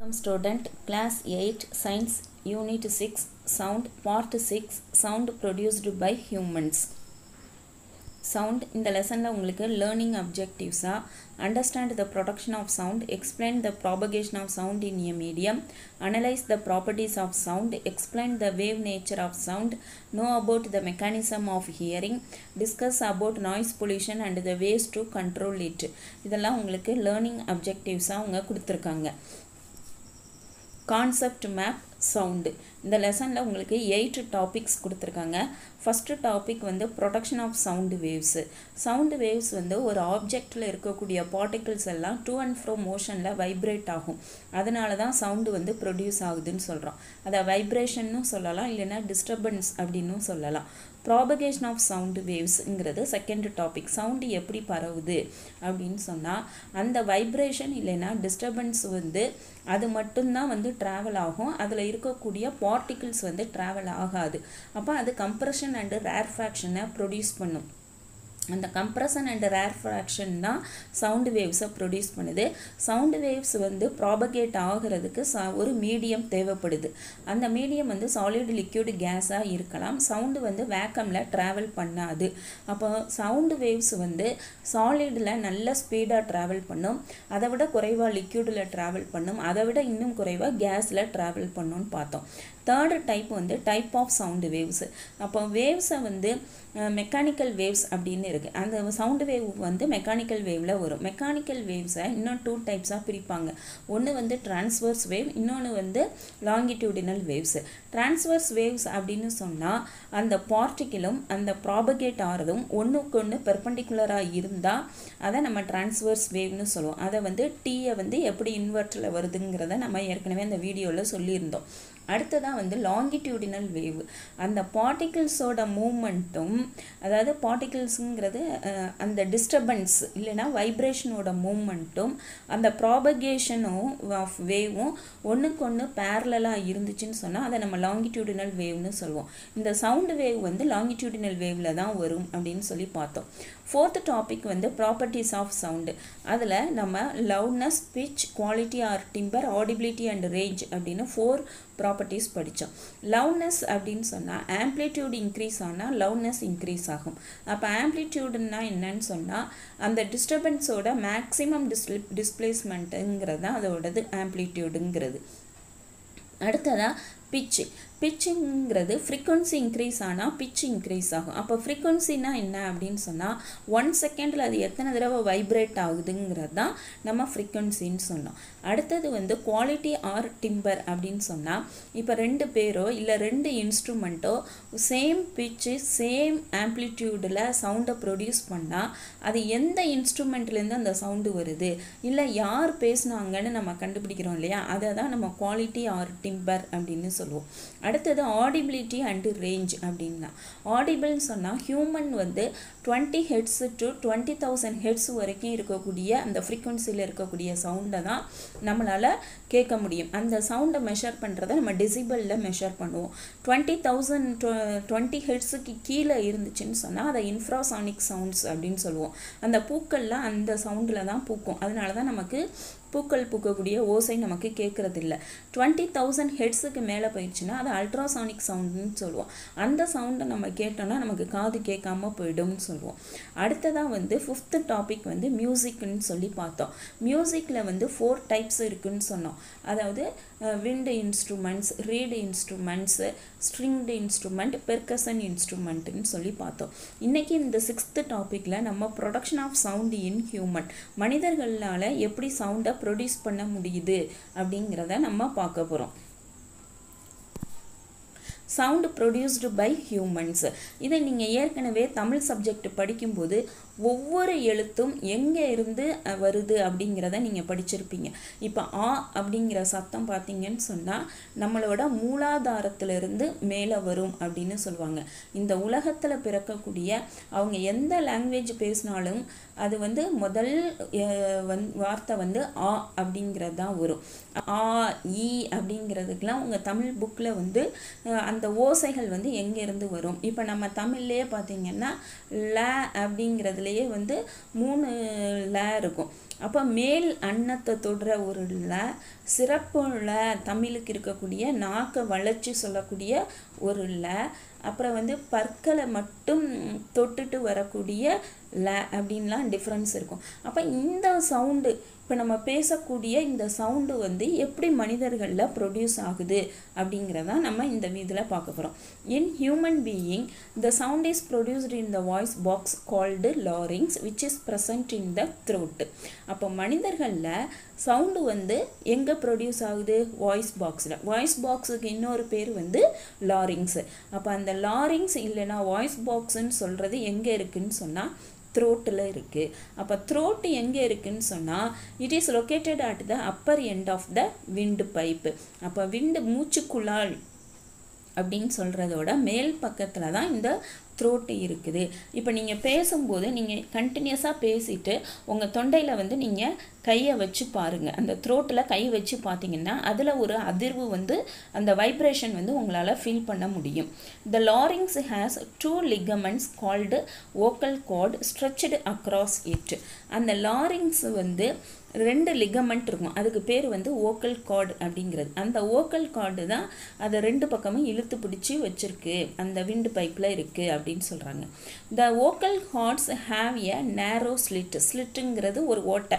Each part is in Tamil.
Welcome student class 8 science unit 6 sound part 6 sound produced by humans sound இந்த லெசனில் உங்களுக்கு லேர்னிங் அப்ஜெக்டிவ்ஸாக understand the production of sound explain the propagation of sound in a medium analyse the properties of sound explain the wave nature of sound know about the mechanism of hearing discuss about noise pollution and the ways to control it இதெல்லாம் உங்களுக்கு லேர்னிங் அப்ஜெக்டிவ்ஸாக அவங்க கொடுத்துருக்காங்க கான்செப்ட் மேப் சவுண்டு இந்த லெசனில் உங்களுக்கு எயிட் டாபிக்ஸ் கொடுத்துருக்காங்க ஃபஸ்ட்டு டாபிக் வந்து production of sound waves sound waves வந்து ஒரு ஆப்ஜெக்டில் இருக்கக்கூடிய பார்ட்டிகிள்ஸ் எல்லாம் டூ அண்ட் ஃப்ரோ மோஷனில் வைப்ரேட் ஆகும் அதனால தான் சவுண்டு வந்து ப்ரொடியூஸ் ஆகுதுன்னு சொல்கிறோம் அதை வைப்ரேஷன்னு சொல்லலாம் இல்லைன்னா டிஸ்டர்பன்ஸ் அப்படின்னும் சொல்லலாம் ப்ராபகேஷன் ஆஃப் சவுண்டு வேவ்ஸுங்கிறது செகண்ட் டாபிக் சவுண்டு எப்படி பரவுது அப்படின்னு சொன்னால் அந்த வைப்ரேஷன் இல்லைன்னா டிஸ்டர்பன்ஸ் வந்து அது மட்டும்தான் வந்து ட்ராவல் ஆகும் அதில் இருக்கக்கூடிய பார்ட்டிகிள்ஸ் வந்து ட்ராவல் ஆகாது அப்போ அது கம்ப்ரெஷன் அண்டு ரேர்ஃபேக்ஷனை ப்ரொடியூஸ் பண்ணும் அந்த கம்ப்ரஷன் அண்ட் ரேர்ஃப்ராக்ஷன் தான் சவுண்டு வேவ்ஸை ப்ரொடியூஸ் பண்ணுது சவுண்டு வேவ்ஸ் வந்து ப்ராபகேட் ஆகிறதுக்கு ச ஒரு மீடியம் தேவைப்படுது அந்த மீடியம் வந்து சாலிட் லிக்யூட் கேஸாக இருக்கலாம் சவுண்டு வந்து வேக்கமில் ட்ராவல் பண்ணாது அப்போ சவுண்டு வேவ்ஸ் வந்து சாலிடில் நல்ல ஸ்பீடாக ட்ராவல் பண்ணும் அதை விட குறைவாக லிக்யூடில் ட்ராவல் பண்ணும் அதை விட இன்னும் குறைவாக கேஸில் ட்ராவல் பண்ணும்னு பார்த்தோம் தேர்டு டைப் வந்து டைப் ஆஃப் சவுண்டு வேவ்ஸு அப்போ வேவ்ஸை வந்து மெக்கானிக்கல் வேவ்ஸ் அப்படின்னு இருக்குது அந்த சவுண்டு வேவ் வந்து மெக்கானிக்கல் வேவில் வரும் மெக்கானிக்கல் வேவ்ஸை இன்னும் டூ டைப்ஸாக பிரிப்பாங்க ஒன்று வந்து டிரான்ஸ்வர்ஸ் வேவ் இன்னொன்று வந்து லாங்கிடியூடினல் வேவ்ஸு டிரான்ஸ்வர்ஸ் வேவ்ஸ் அப்படின்னு சொன்னால் அந்த பார்ட்டிக்கிளும் அந்த ப்ராபகேட் ஆகிறதும் ஒன்றுக்கு ஒன்று பெர்பண்டிகுலராக இருந்தால் அதை நம்ம டிரான்ஸ்வர்ஸ் வேவ்னு சொல்லுவோம் அதை வந்து டீயை வந்து எப்படி இன்வெர்ட்டில் வருதுங்கிறத நம்ம ஏற்கனவே அந்த வீடியோவில் சொல்லியிருந்தோம் அடுத்ததாக வந்து லாங்கிடியூடினல் வேவ் அந்த பார்ட்டிகிள்ஸோட மூமெண்ட்டும் அதாவது பார்ட்டிகிள்ஸுங்கிறது அந்த டிஸ்டர்பன்ஸ் இல்லைன்னா வைப்ரேஷனோட மூமெண்ட்டும் அந்த ப்ராபகேஷனும் ஆஃப் வேவும் ஒன்றுக்கு ஒன்று பேரலாக இருந்துச்சுன்னு சொன்னால் அதை நம்ம லாங்கிடியூடினல் வேவ்னு சொல்லுவோம் இந்த சவுண்டு வேவ் வந்து லாங்கிடியூடினல் வேவில் தான் வரும் அப்படின்னு சொல்லி பார்த்தோம் ஃபோர்த்து டாபிக் வந்து ப்ராப்பர்ட்டிஸ் ஆஃப் சவுண்டு அதில் நம்ம loudness pitch quality or timbre audibility and range அப்படின்னு ஃபோர் ப்ராப்பர்ட்டிஸ் படித்தோம் லவுட்னஸ் அப்படின்னு சொன்னால் ஆம்ப்ளிடியூட் இன்க்ரீஸ் ஆனால் லவுட்னஸ் இன்க்ரீஸ் ஆகும் அப்போ ஆம்ப்ளிடியூடுன்னா என்னன்னு சொன்னால் அந்த டிஸ்டர்பன்ஸோட மேக்ஸிமம் டிஸ் டிஸ்பிளேஸ்மெண்ட்டுங்கிறது தான் அதோடது ஆம்ப்ளிடியூடுங்கிறது அடுத்ததாக பிச்சு பிச்சுங்கிறது ஃப்ரீக்வன்சி இன்க்ரீஸ் ஆனால் பிச் இன்க்ரீஸ் ஆகும் அப்போ ஃப்ரீக்வன்சினா என்ன அப்படின்னு சொன்னால் ஒன் செகண்டில் அது எத்தனை தடவை வைப்ரேட் ஆகுதுங்கிறது தான் நம்ம ஃப்ரீக்வன்சின்னு சொன்னோம் அடுத்தது வந்து குவாலிட்டி ஆர் டிம்பர் அப்படின்னு சொன்னால் இப்போ ரெண்டு பேரோ இல்லை ரெண்டு இன்ஸ்ட்ருமெண்ட்டோ சேம் பிச்சு சேம் ஆம்ப்ளிடியூடில் சவுண்டை ப்ரொடியூஸ் பண்ணால் அது எந்த இன்ஸ்ட்ருமெண்ட்லேருந்து அந்த சவுண்டு வருது இல்லை யார் பேசுனாங்கன்னு நம்ம கண்டுபிடிக்கிறோம் இல்லையா அதை தான் நம்ம குவாலிட்டி ஆர் டிம்பர் அப்படின்னு சொல்லுவோம் அடுத்தது ஆடிபிலிட்டி அண்டு ரேஞ்ச் அப்படின்னா ஆடிபிள்னு சொன்னால் ஹியூமன் வந்து twenty hertz to twenty thousand hertz வரைக்கும் இருக்கக்கூடிய அந்த ஃப்ரீக்குவன்சியில் இருக்கக்கூடிய சவுண்டை தான் நம்மளால் கேட்க முடியும் அந்த சவுண்டை மெஷர் பண்ணுறத நம்ம டெசிபிளில் மெஷர் பண்ணுவோம் டுவெண்ட்டி தௌசண்ட் டுவெண்ட்டி ஹெட்ஸுக்கு கீழே இருந்துச்சுன்னு சொன்னால் அதை இன்ஃப்ராசானிக் சவுண்ட்ஸ் அப்படின்னு சொல்லுவோம் அந்த பூக்கள்லாம் அந்த சவுண்டில் தான் பூக்கும் அதனால தான் நமக்கு பூக்கள் பூக்கக்கூடிய ஓசை நமக்கு கேட்குறது இல்லை டுவெண்ட்டி தௌசண்ட் ஹெட்ஸுக்கு மேலே போயிடுச்சுன்னா அது அல்ட்ராசானிக் சவுண்டுன்னு சொல்லுவோம் அந்த சவுண்டை நம்ம கேட்டோம்னா நமக்கு காது கேட்காம போயிடும்னு சொல்லுவோம் அடுத்ததாக வந்து ஃபிஃப்த்து டாபிக் வந்து மியூசிக்னு சொல்லி பார்த்தோம் மியூசிக்கில் வந்து ஃபோர் டைப்ஸ் இருக்குன்னு சொன்னோம் அதாவது wind instruments reed instruments stringed instrument percussion இன்ஸ்ட்ருமெண்ட்டுன்னு சொல்லி பார்த்தோம் இன்றைக்கி இந்த சிக்ஸ்த்து டாப்பிக்கில் நம்ம production of sound in human மனிதர்களால் எப்படி சவுண்டை ப்ரொடியூஸ் பண்ண முடியுது அப்படிங்கிறத நம்ம பார்க்க போகிறோம் சவுண்டு ப்ரொடியூஸ்டு பை ஹியூமன்ஸ் இதை நீங்கள் ஏற்கனவே தமிழ் சப்ஜெக்ட் படிக்கும்போது ஒவ்வொரு எழுத்தும் எங்கே இருந்து வருது அப்படிங்கிறத நீங்கள் படிச்சிருப்பீங்க இப்போ ஆ அப்படிங்கிற சத்தம் பார்த்தீங்கன்னு சொன்னால் நம்மளோட மூலாதாரத்திலிருந்து மேலே வரும் அப்படின்னு சொல்லுவாங்க இந்த உலகத்தில் பிறக்கக்கூடிய அவங்க எந்த லாங்குவேஜ் பேசினாலும் அது வந்து முதல் வந் வார்த்தை வந்து ஆ அப்படிங்கிறது தான் வரும் ஆ ஈ அப்படிங்கிறதுக்கெலாம் உங்கள் தமிழ் புக்கில் வந்து அந்த ஓசைகள் வந்து எங்கேருந்து வரும் இப்போ நம்ம தமிழ்லேயே பார்த்தீங்கன்னா ல அப்படிங்கிறதுல அதுலேயே வந்து மூணு ல இருக்கும் அப்போ மேல் அன்னத்தை தொடுற ஒரு ல சிறப்பு ல தமிழுக்கு இருக்கக்கூடிய நாக்கை வளைச்சி சொல்லக்கூடிய ஒரு ல அப்புறம் வந்து பற்களை மட்டும் தொட்டுட்டு வரக்கூடிய ல அப்படின்லாம் டிஃப்ரென்ஸ் இருக்கும் அப்போ இந்த சவுண்டு இப்போ நம்ம பேசக்கூடிய இந்த சவுண்டு வந்து எப்படி மனிதர்களில் ப்ரொடியூஸ் ஆகுது அப்படிங்கிறத நம்ம இந்த இதில் பார்க்க போகிறோம் in human being the sound is produced in the voice box called larynx which is present in the throat அப்போ மனிதர்களில் சவுண்டு வந்து எங்கே ப்ரொடியூஸ் ஆகுது வாய்ஸ் பாக்ஸில் வாய்ஸ் பாக்ஸுக்கு இன்னொரு பேர் வந்து லாரிங்ஸு அப்போ அந்த லாரிங்ஸ் இல்லைன்னா வாய்ஸ் பாக்ஸுன்னு சொல்கிறது எங்கே இருக்குன்னு சொன்னால் த்ரோட்டில் இருக்குது அப்போ த்ரோட் எங்கே இருக்குன்னு சொன்னால் it is located at the upper end of the windpipe அப்போ விண்டு மூச்சுக்குழால் அப்படின்னு சொல்கிறதோட மேல் பக்கத்தில் தான் இந்த த்ரோட்டு இருக்குது இப்போ நீங்கள் பேசும்போது நீங்கள் கண்டினியூஸாக பேசிட்டு உங்கள் தொண்டையில் வந்து நீங்கள் கையை வச்சு பாருங்கள் அந்த த்ரோட்டில் கை வச்சு பார்த்தீங்கன்னா அதில் ஒரு அதிர்வு வந்து அந்த வைப்ரேஷன் வந்து உங்களால் ஃபீல் பண்ண முடியும் the larynx has two ligaments called vocal cords stretched across it அந்த லாரிங்ஸ் வந்து ரெண்டு லிகமெண்ட் இருக்கும் அதுக்கு பேர் வந்து ஓக்கல் கார்டு அப்படிங்கிறது அந்த ஓக்கல் கார்டு தான் அதை ரெண்டு பக்கமும் இழுத்து பிடிச்சி வச்சிருக்கு அந்த விண்டு பைப்பில் இருக்குது அப்படின்னு சொல்கிறாங்க த ஓக்கல் கார்ட்ஸ் ஹாவ் எ நேரோ ஸ்லிட் ஸ்லிட்டுங்கிறது ஒரு ஓட்டை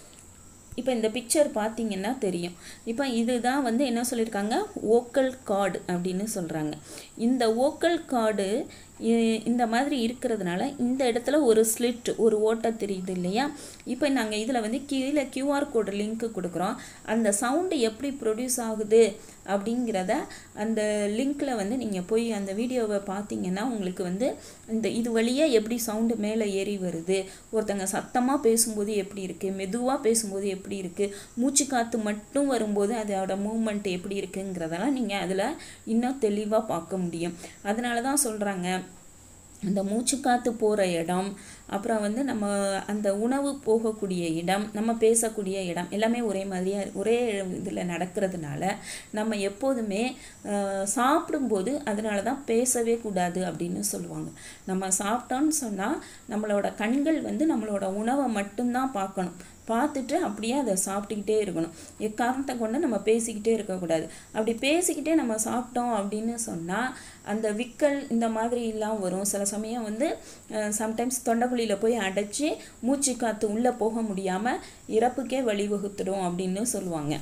இப்போ இந்த பிக்சர் பார்த்தீங்கன்னா தெரியும் இப்போ இதுதான் வந்து என்ன சொல்லியிருக்காங்க ஓக்கல் கார்டு அப்படின்னு சொல்கிறாங்க இந்த ஓக்கல் கார்டு இந்த மாதிரி இருக்கிறதுனால இந்த இடத்துல ஒரு ஸ்லிட் ஒரு ஓட்டை தெரியுது இல்லையா இப்போ நாங்கள் இதில் வந்து கீழே கியூஆர் கோடு லிங்க்கு கொடுக்குறோம் அந்த சவுண்டு எப்படி ப்ரொடியூஸ் ஆகுது அப்படிங்கிறத அந்த லிங்க்கில் வந்து நீங்கள் போய் அந்த வீடியோவை பார்த்தீங்கன்னா உங்களுக்கு வந்து இந்த இது வழியாக எப்படி சவுண்டு மேலே ஏறி வருது ஒருத்தங்க சத்தமாக பேசும்போது எப்படி இருக்குது மெதுவாக பேசும்போது எப்படி இருக்குது மூச்சு காற்று மட்டும் வரும்போது அதோட மூமெண்ட் எப்படி இருக்குங்கிறதெல்லாம் நீங்கள் அதில் இன்னும் தெளிவாக பார்க்க முடியும் அதனால தான் சொல்கிறாங்க அந்த மூச்சு காற்று போகிற இடம் அப்புறம் வந்து நம்ம அந்த உணவு போகக்கூடிய இடம் நம்ம பேசக்கூடிய இடம் எல்லாமே ஒரே மாதிரியாக ஒரே இதில் நடக்கிறதுனால நம்ம எப்போதுமே சாப்பிடும்போது அதனால தான் பேசவே கூடாது அப்படின்னு சொல்லுவாங்க நம்ம சாப்பிட்டோன்னு சொன்னால் நம்மளோட கண்கள் வந்து நம்மளோட உணவை மட்டும்தான் பார்க்கணும் பார்த்துட்டு அப்படியே அதை சாப்பிட்டுக்கிட்டே இருக்கணும் எக்காரணத்தை கொண்டு நம்ம பேசிக்கிட்டே இருக்கக்கூடாது அப்படி பேசிக்கிட்டே நம்ம சாப்பிட்டோம் அப்படின்னு சொன்னால் அந்த விக்கல் இந்த மாதிரிலாம் வரும் சில சமயம் வந்து சம்டைம்ஸ் தொண்டைக்குழியில் போய் அடைச்சி மூச்சு காற்று உள்ளே போக முடியாமல் இறப்புக்கே வழிவகுத்துடும் அப்படின்னு சொல்லுவாங்க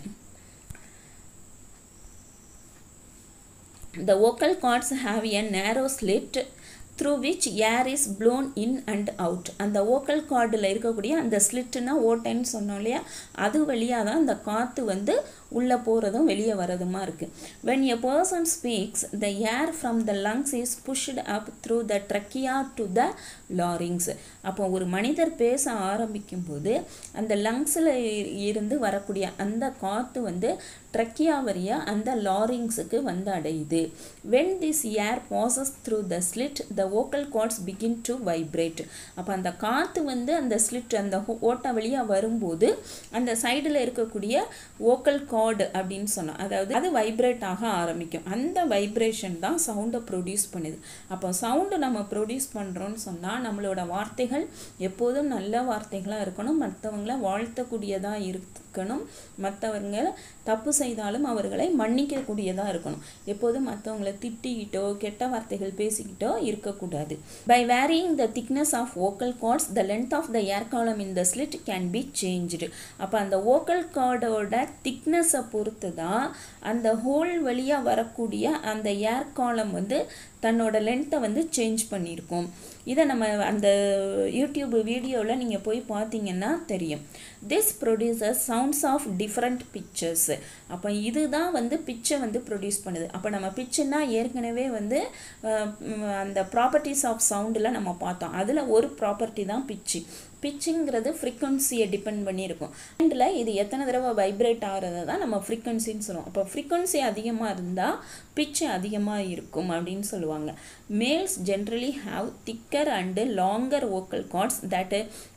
The vocal cords have a narrow slit through which air is blown in and out அந்த vocal கார்டில் இருக்கக்கூடிய அந்த ஸ்லிட்டுனா ஓட்டைன்னு சொன்னோம் இல்லையா அது வழியாக தான் அந்த காற்று வந்து உள்ளே போகிறதும் வெளியே வரதுமா இருக்குது when a person speaks the air from the lungs is pushed up through the trachea to the larynx அப்போ ஒரு மனிதர் பேச ஆரம்பிக்கும் போது அந்த லங்ஸில் இருந்து வரக்கூடிய அந்த காற்று வந்து ட்ரக்கியா வழியா அந்த லாரிங்ஸுக்கு வந்து அடையுது when this air passes through the slit the vocal cords begin to vibrate அப்போ அந்த காற்று வந்து அந்த ஸ்லிட் அந்த ஓட்டை வழியாக வரும்போது அந்த சைடில் இருக்கக்கூடிய vocal cord அப்படின்னு சொன்னோம் அதாவது அது வைப்ரேட் ஆக ஆரம்பிக்கும் அந்த வைப்ரேஷன் தான் சவுண்டை ப்ரொடியூஸ் பண்ணுது அப்போ சவுண்டு நம்ம ப்ரொடியூஸ் பண்ணுறோன்னு சொன்னால் நம்மளோட வார்த்தைகள் எப்போதும் நல்ல வார்த்தைகளாக இருக்கணும் மற்றவங்கள வாழ்த்தக்கூடியதாக இருக்கணும் மற்றவங்க தப்பு செய்தாலும் அவர்களை மன்னிக்கக்கூடியதாக இருக்கணும் எப்போதும் மற்றவங்கள திட்டிக்கிட்டோ கெட்ட வார்த்தைகள் பேசிக்கிட்டோ இருக்கக்கூடாது by varying the thickness of vocal cords the length of the air column in the slit can be changed அப்போ அந்த ஓக்கல் கார்டோட திக்னஸை பொறுத்து தான் அந்த ஹோல் வழியாக வரக்கூடிய அந்த ஏர் காலம் வந்து தன்னோட லென்த்தை வந்து சேஞ்ச் பண்ணியிருக்கோம் இதை நம்ம அந்த யூடியூப் வீடியோவில் நீங்கள் போய் பார்த்தீங்கன்னா தெரியும் this produces sounds of different பிக்சர்ஸ் அப்போ இதுதான் வந்து பிச்சை வந்து ப்ரொடியூஸ் பண்ணுது அப்போ நம்ம பிச்சுன்னா ஏற்கனவே வந்து அந்த ப்ராப்பர்ட்டிஸ் ஆஃப் சவுண்டில் நம்ம பார்த்தோம் அதில் ஒரு ப்ராப்பர்ட்டி தான் பிச்சு பிச்சுங்கிறது ஃப்ரீக்வன்சியை டிபெண்ட் பண்ணியிருக்கும் அண்டில் இது எத்தனை தடவை வைப்ரேட் ஆகிறத தான் நம்ம ஃப்ரீக்வன்சின்னு சொல்லுவோம் அப்போ ஃப்ரீக்வன்சி அதிகமாக இருந்தால் பிச்சு அதிகமாக இருக்கும் அப்படின்னு சொல்லுவாங்க males generally have thicker and longer vocal cords that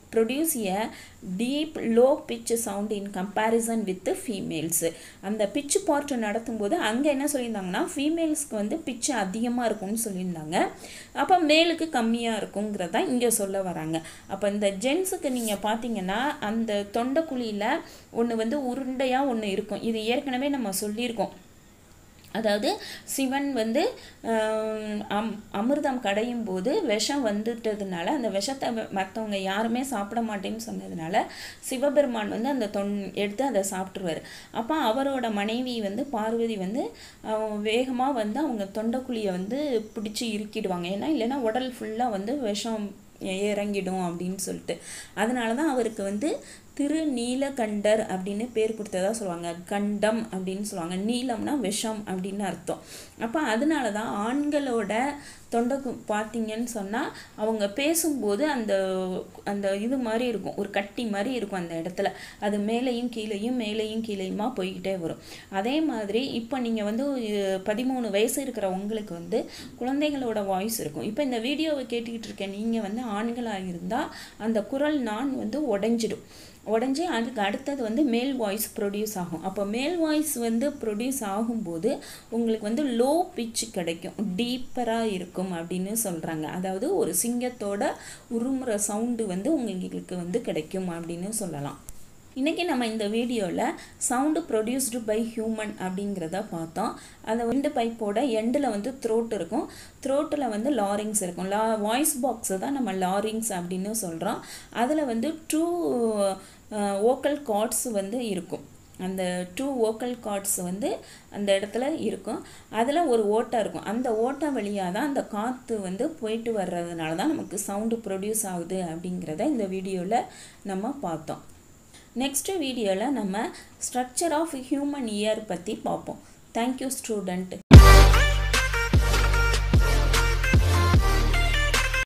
produce a deep low pitch sound in comparison with females அந்த பிச்சு பார்ட் நடத்தும்போது அங்கே என்ன சொல்லியிருந்தாங்கன்னா ஃபீமேல்ஸ்க்கு வந்து பிச்சு அதிகமாக இருக்கும்னு சொல்லியிருந்தாங்க அப்போ மேலுக்கு கம்மியாக இருக்குங்கிறத இங்கே சொல்ல வராங்க அப்போ இந்த ஜென்ஸுக்கு நீங்கள் பார்த்தீங்கன்னா அந்த தொண்டைக்குழியில் ஒன்று வந்து உருண்டையாக ஒன்று இருக்கும் இது ஏற்கனவே நம்ம சொல்லியிருக்கோம் அதாவது சிவன் வந்து அம் அமிர்தம் கடையும் போது விஷம் வந்துட்டதுனால அந்த விஷத்தை மற்றவங்க யாருமே சாப்பிட மாட்டேன்னு சொன்னதுனால சிவபெருமான் வந்து அந்த தொன் எடுத்து அதை சாப்பிட்ருவார் அப்போ அவரோட மனைவி வந்து பார்வதி வந்து வேகமாக வந்து அவங்க தொண்டைக்குழியை வந்து பிடிச்சி இறுக்கிடுவாங்க ஏன்னா இல்லைன்னா உடல் ஃபுல்லாக வந்து விஷம் இறங்கிடும் அப்படின்னு சொல்லிட்டு அதனால தான் அவருக்கு வந்து திரு நீலகண்டர் அப்படின்னு பேர் கொடுத்ததா சொல்லுவாங்க கண்டம் அப்படின்னு சொல்லுவாங்க நீலம்னா விஷம் அப்படின்னு அர்த்தம் அப்போ அதனால தான் ஆண்களோட தொண்டைக்கு பார்த்தீங்கன்னு சொன்னால் அவங்க பேசும்போது அந்த அந்த இது மாதிரி இருக்கும் ஒரு கட்டி மாதிரி இருக்கும் அந்த இடத்துல அது மேலேயும் கீழேயும் மேலேயும் கீழேயுமா போய்கிட்டே வரும் அதே மாதிரி இப்போ நீங்கள் வந்து பதிமூணு வயசு இருக்கிற உங்களுக்கு வந்து குழந்தைகளோட வாய்ஸ் இருக்கும் இப்போ இந்த வீடியோவை கேட்டுக்கிட்டு இருக்க நீங்கள் வந்து ஆண்களாக இருந்தால் அந்த குரல் நான் வந்து உடஞ்சிடும் உடஞ்சி அதுக்கு அடுத்தது வந்து மேல் வாய்ஸ் ப்ரொடியூஸ் ஆகும் அப்போ மேல் வாய்ஸ் வந்து ப்ரொடியூஸ் ஆகும்போது உங்களுக்கு வந்து லோ பிச் கிடைக்கும் டீப்பராக இருக்கும் அப்படின்னு சொல்கிறாங்க அதாவது ஒரு சிங்கத்தோட உருமுற சவுண்டு வந்து உங்களுக்கு வந்து கிடைக்கும் அப்படின்னு சொல்லலாம் இன்றைக்கி நம்ம இந்த வீடியோவில் சவுண்டு ப்ரொடியூஸ்டு பை ஹியூமன் அப்படிங்கிறத பார்த்தோம் அந்த விண்டு பைப்போட எண்டில் வந்து த்ரோட் இருக்கும் த்ரோட்டில் வந்து லாரிங்ஸ் இருக்கும் லா வாய்ஸ் பாக்ஸை தான் நம்ம லாரிங்ஸ் அப்படின்னு சொல்கிறோம் அதில் வந்து டூ ஓக்கல் கார்ட்ஸ் வந்து இருக்கும் அந்த டூ ஓக்கல் கார்ட்ஸ் வந்து அந்த இடத்துல இருக்கும் அதில் ஒரு ஓட்டை இருக்கும் அந்த ஓட்டை வழியாக தான் அந்த காற்று வந்து போயிட்டு வர்றதுனால தான் நமக்கு சவுண்டு ப்ரொடியூஸ் ஆகுது அப்படிங்கிறத இந்த வீடியோவில் நம்ம பார்த்தோம் நெக்ஸ்ட் வீடியோவில் நம்ம ஸ்ட்ரக்சர் ஆஃப் ஹியூமன் இயர் பற்றி பார்ப்போம் தேங்க்யூ ஸ்டூடெண்ட்